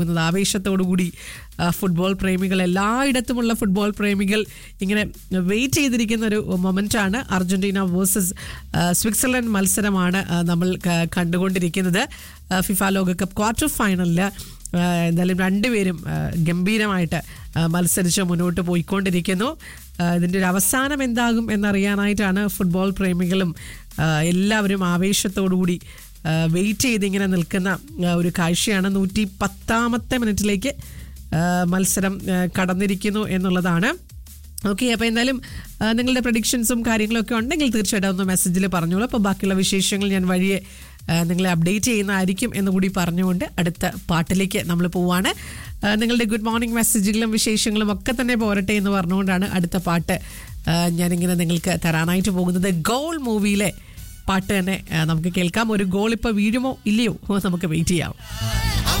പോകുന്നത് ആവേശത്തോടുകൂടി ആ, ഫുട്ബോൾ പ്രേമികൾ എല്ലായിടത്തുമുള്ള ഫുട്ബോൾ പ്രേമികൾ ഇങ്ങനെ വെയിറ്റ് ചെയ്തിരിക്കുന്ന ഒരു മൊമെൻ്റാണ് അർജന്റീന വേഴ്സസ് സ്വിറ്റ്സർലൻഡ് മത്സരമാണ് ആ, നമ്മൾ ക- കണ്ടുകൊണ്ടിരിക്കുന്നത് ആ, ഫിഫ ലോകകപ്പ് ക്വാർട്ടർ ഫൈനലിൽ എന്തായാലും രണ്ടുപേരും ആ, ഗംഭീരമായിട്ട് ആ, മത്സരിച്ച് മുന്നോട്ട് പോയിക്കൊണ്ടിരിക്കുന്നു ആ, ഇതിൻ്റെ ഒരു അവസാനം എന്താകും എന്നറിയാനായിട്ടാണ് ഫുട്ബോൾ പ്രേമികളും ആ, എല്ലാവരും ആവേശത്തോടുകൂടി വെയിറ്റ് ചെയ്ത് ഇങ്ങനെ നിൽക്കുന്ന ആ, ഒരു കാഴ്ചയാണ് നൂറ്റി പത്താമത്തെ മിനിറ്റിലേക്ക് ആ, മത്സരം ആ, കടന്നിരിക്കുന്നു എന്നുള്ളതാണ് ഓക്കെ അപ്പോൾ എന്തായാലും ആ, നിങ്ങളുടെ പ്രഡിക്ഷൻസും കാര്യങ്ങളൊക്കെ ഉണ്ടെങ്കിൽ തീർച്ചയായിട്ടും ഒന്ന് മെസ്സേജിൽ പറഞ്ഞോളൂ അപ്പോൾ ബാക്കിയുള്ള വിശേഷങ്ങൾ ഞാൻ വഴിയെ ആ, നിങ്ങളെ അപ്ഡേറ്റ് ചെയ്യുന്നതായിരിക്കും എന്ന് കൂടി പറഞ്ഞുകൊണ്ട് അടുത്ത പാട്ടിലേക്ക് നമ്മൾ പോവാണ് ആ, നിങ്ങളുടെ ഗുഡ് മോർണിംഗ് മെസ്സേജുകളും വിശേഷങ്ങളും ഒക്കെ തന്നെ പോരട്ടെ എന്ന് പറഞ്ഞുകൊണ്ടാണ് അടുത്ത പാട്ട് ആ, ഞാനിങ്ങനെ നിങ്ങൾക്ക് തരാനായിട്ട് പോകുന്നത് ഗോൾ മൂവിയിലെ പാട്ട് തന്നെ ആ, നമുക്ക് കേൾക്കാം ഒരു ഗോൾ ഇപ്പോൾ വീഴുമോ ഇല്ലയോ നമുക്ക് വെയിറ്റ് ചെയ്യാം